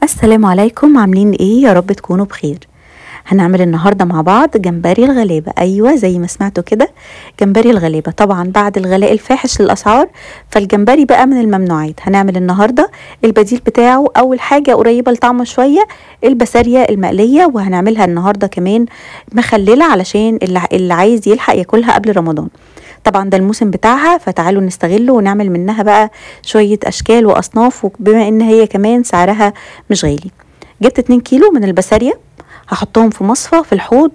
السلام عليكم عاملين ايه يا رب تكونوا بخير هنعمل النهاردة مع بعض جمبري الغلابة أيوة زي ما سمعتوا كده جمبري الغلابة طبعا بعد الغلاء الفاحش للأسعار فالجمبري بقى من الممنوعات هنعمل النهاردة البديل بتاعه أول حاجة قريبة لطعمه شوية البسارية المقلية وهنعملها النهاردة كمان مخللة علشان اللي, اللي عايز يلحق ياكلها قبل رمضان طبعا ده الموسم بتاعها فتعالوا نستغله ونعمل منها بقى شوية أشكال وأصناف بما إن هي كمان سعرها مش غالي جبت 2 كيلو من البسارية هحطهم في مصفى في الحوض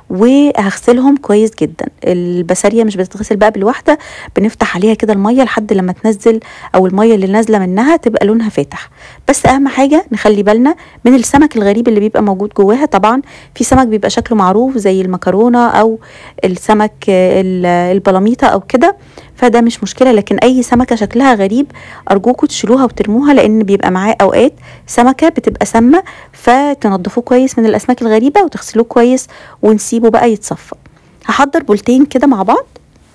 وهغسلهم كويس جدا البسارية مش بتتغسل بقى بالواحدة بنفتح عليها كده المية لحد لما تنزل او المية اللي نازلة منها تبقى لونها فاتح بس اهم حاجة نخلي بالنا من السمك الغريب اللي بيبقى موجود جواها طبعا في سمك بيبقى شكله معروف زي المكرونة او السمك البلاميطة او كده فده مش مشكلة لكن أي سمكة شكلها غريب أرجوكوا تشيلوها وترموها لأن بيبقى معاه أوقات سمكة بتبقى سامة فتنضفوه كويس من الأسماك الغريبة وتغسلوه كويس ونسيبه بقى يتصفى هحضر بولتين كده مع بعض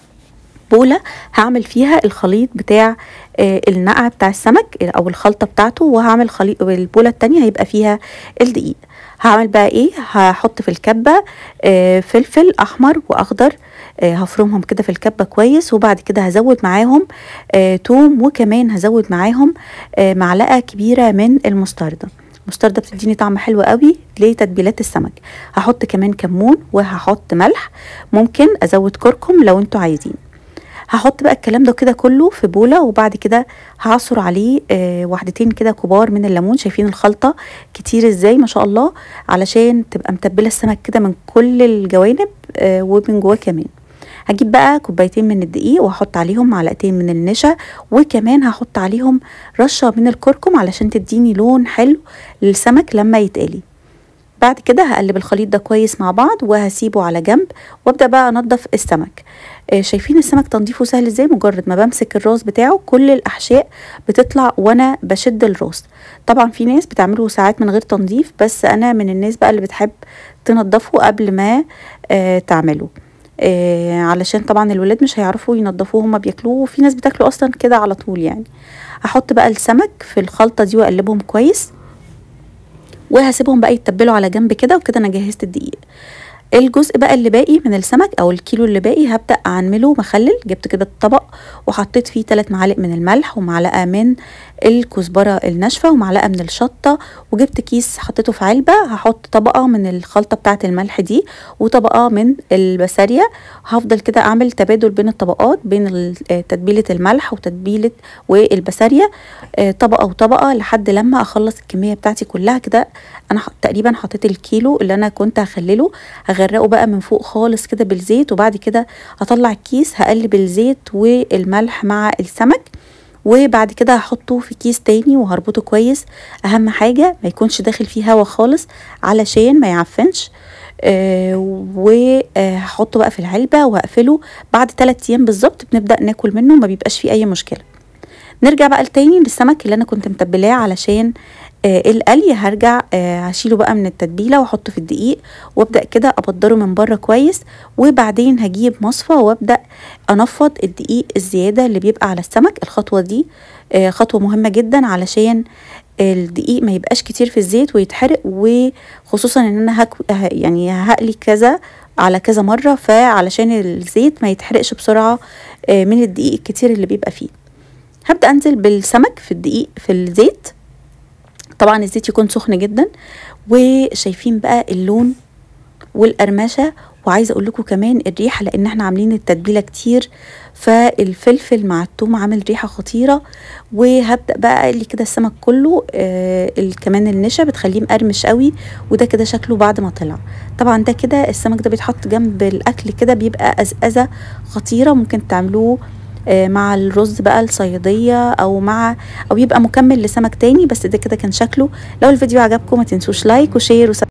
بولة هعمل فيها الخليط بتاع آه النقع بتاع السمك او الخلطة بتاعته وهعمل خليط البولة التانية هيبقى فيها الدقيق هعمل بقى ايه هحط في الكبة آه فلفل احمر واخضر آه هفرمهم كده في الكبة كويس وبعد كده هزود معاهم آه توم وكمان هزود معاهم آه معلقة كبيرة من المستردة المستردة بتديني طعم حلو قوي لتتبيلات السمك هحط كمان كمون وهحط ملح ممكن ازود كركم لو انتوا عايزين هحط بقى الكلام ده كده كله في بولة وبعد كده هعصر عليه آه واحدتين كده كبار من الليمون شايفين الخلطة كتير ازاي ما شاء الله علشان تبقى متبلة السمك كده من كل الجوانب آه ومن جواه كمان هجيب بقى كوبايتين من الدقيق وهحط عليهم معلقتين من النشا وكمان هحط عليهم رشة من الكركم علشان تديني لون حلو للسمك لما يتقلي بعد كده هقلب الخليط ده كويس مع بعض وهسيبه على جنب وابدا بقى انضف السمك آه شايفين السمك تنظيفه سهل ازاي مجرد ما بمسك الراس بتاعه كل الاحشاء بتطلع وانا بشد الراس طبعا في ناس بتعمله ساعات من غير تنظيف بس انا من الناس بقى اللي بتحب تنضفه قبل ما آه تعمله آه علشان طبعا الولاد مش هيعرفوا ينضفوه هما بياكلوه وفي ناس بتاكله اصلا كده على طول يعني هحط بقى السمك في الخلطه دي واقلبهم كويس وهسيبهم بقى يتبلوا على جنب كده وكده انا جهزت الدقيق الجزء بقى اللي باقي من السمك او الكيلو اللي باقي هبدا اعمله مخلل جبت كده الطبق وحطيت فيه 3 معالق من الملح ومعلقه من الكزبره الناشفه ومعلقه من الشطه وجبت كيس حطيته في علبه هحط طبقه من الخلطه بتاعه الملح دي وطبقه من البساريه هفضل كده اعمل تبادل بين الطبقات بين تتبيله الملح وتتبيله والبساريه طبقه وطبقه لحد لما اخلص الكميه بتاعتي كلها كده انا تقريبا حطيت الكيلو اللي انا كنت هخلله هغرقه بقى من فوق خالص كده بالزيت وبعد كده هطلع الكيس هقلب الزيت والملح مع السمك وبعد كده هحطه في كيس تاني وهربطه كويس اهم حاجة ما يكونش داخل فيه هوا خالص علشان ما يعفنش آه وهحطه بقى في العلبة وهقفله بعد 3 ايام بالظبط بنبدأ ناكل منه ما بيبقاش فيه اي مشكلة نرجع بقى تاني للسمك اللي انا كنت متبلاه علشان آه القلي هرجع آه هشيله بقى من التتبيله واحطه في الدقيق وابدا كده ابدره من بره كويس وبعدين هجيب مصفى وابدا انفض الدقيق الزياده اللي بيبقى على السمك الخطوه دي آه خطوه مهمه جدا علشان الدقيق ما يبقاش كتير في الزيت ويتحرق وخصوصا ان انا هك يعني هقلي كذا على كذا مره فعلشان الزيت ما يتحرقش بسرعه من الدقيق الكتير اللي بيبقى فيه هبدا انزل بالسمك في الدقيق في الزيت طبعا الزيت يكون سخن جدا وشايفين بقى اللون والقرمشه وعايزه اقول لكم كمان الريحه لان احنا عاملين التتبيله كتير فالفلفل مع الثوم عامل ريحه خطيره وهبدا بقى اقلي كده السمك كله آه كمان النشا بتخليه مقرمش قوي وده كده شكله بعد ما طلع طبعا ده كده السمك ده بيتحط جنب الاكل كده بيبقى ازازه خطيره ممكن تعملوه مع الرز بقى الصياديه او مع او يبقى مكمل لسمك تاني بس ده كده كان شكله لو الفيديو عجبكم ما تنسوش لايك وشير